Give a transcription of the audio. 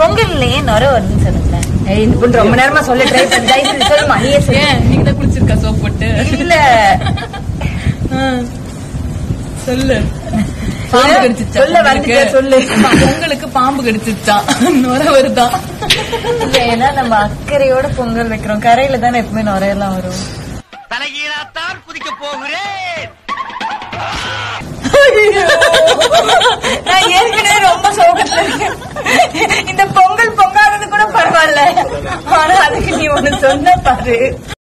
பொங்கல்லையே நுர வருதுன்னு சொன்னேன் ஏய் இந்த பொண்ணு ரொம்ப நேரமா சொல்ல ட்ரை பண்ணி சொல்லுமா நீயே சொல்லு ஏன் நீங்க தான் குளிச்சிருக்கா சோப் போட்டு இல்ல சொல்லு பாம்பு கடிச்சிச்சா சொல்ல உங்களுக்கு? வந்துட்ட, சொல்லு. உங்களுக்கு பாம்பு கடிச்சிச்சான் நுர வருதான் இல்ல ஏன்னா நம்ம அக்கறையோட பொங்கல் வைக்கிறோம் கரையில தானே எப்பவுமே நுரையெல்லாம் வரும் தலைகீழாத்தான் குதிக்க போகிறேன் நான் ஏற்கனவே ரொம்ப சோகத்துல இருக்கேன் இந்த பொங்கல் பொங்காதது கூட பரவாயில்ல ஆனா அதுக்கு நீ ஒண்ணு சொன்ன பாரு